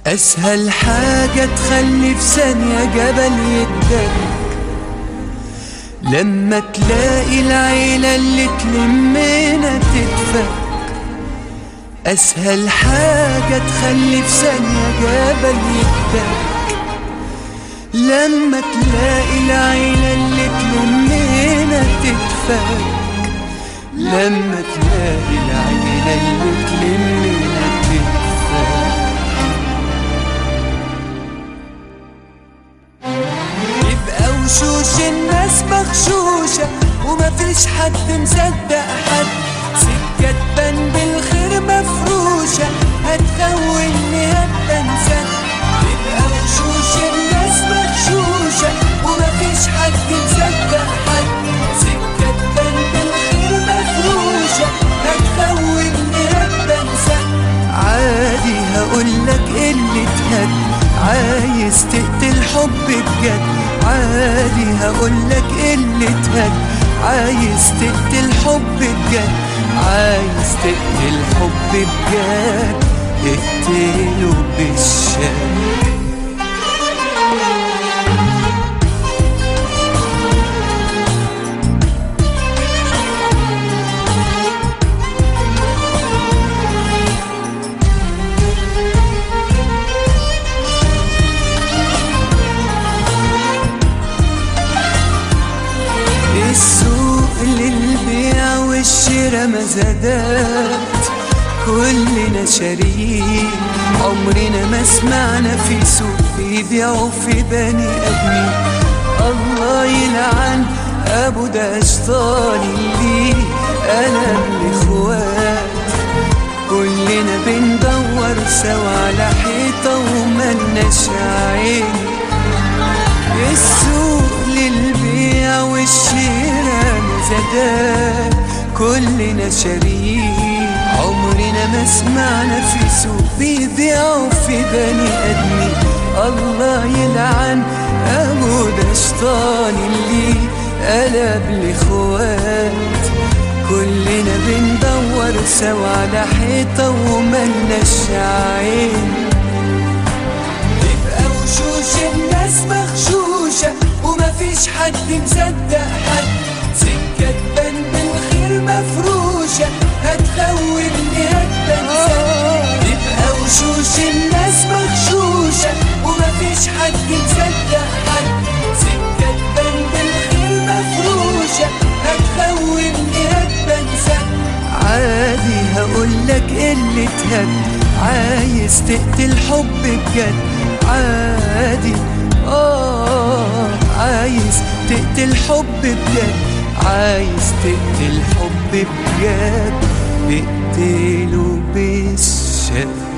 أسهل حاجة تخلي في ثانية جبل يدك لما تلاقي العيلة اللي تلمنا تتفك أسهل حاجة تخلي في ثانية جبل يدك لما تلاقي العيلة اللي تلمنا تتفك لما تلاقي العيلة اللي تلمنا تتفك يبقى وشوش الناس مغشوشة ومفيش حد مصدق حد سكة تبان بالخير مفروشة هتخوني هبقى انسان يبقى وشوش الناس مغشوشة ومفيش حد مصدق حد سكة تبان بالخير مفروشة هتخوني هبقى انسان عادي هقولك اللي تهد عايز تقتل حب بجد عادي هقولك اللي تهد عايز تقتل حب بجد عايز تقتل حب بجد اقتله بالشك السوق للبيع والشراء مزادات كلنا شاريين عمرنا ما سمعنا في سوق بيبيعوا في بني ادمين الله يلعن ابو ده شيطان اللي قلب الاخوات كلنا بندور سوا على حيطه وملناش عين السوق للبيع والشراء مزادات كلنا شاريين عمرنا ما سمعنا في سوق بيبيعوا في بني ادمين الله يلعن ابو ده شيطان اللي قلب الاخوات كلنا بندور سوا على حيطه وملناش عين يبقى وشوش الناس مغشوشة ومفيش حد مصدق حد سكة تبان بالخير مفروشة هتخوني هتبنسى يبقى وشوش الناس مغشوشة ومفيش حد مصدق حد سكة تبان بالخير مفروشة هتخوني هتبنسى عادي هقولك اللي تهد عايز تقتل حب بجد عادي اه عايز تقتل حب بجد عايز تقتل حب بجد اقتله بالشك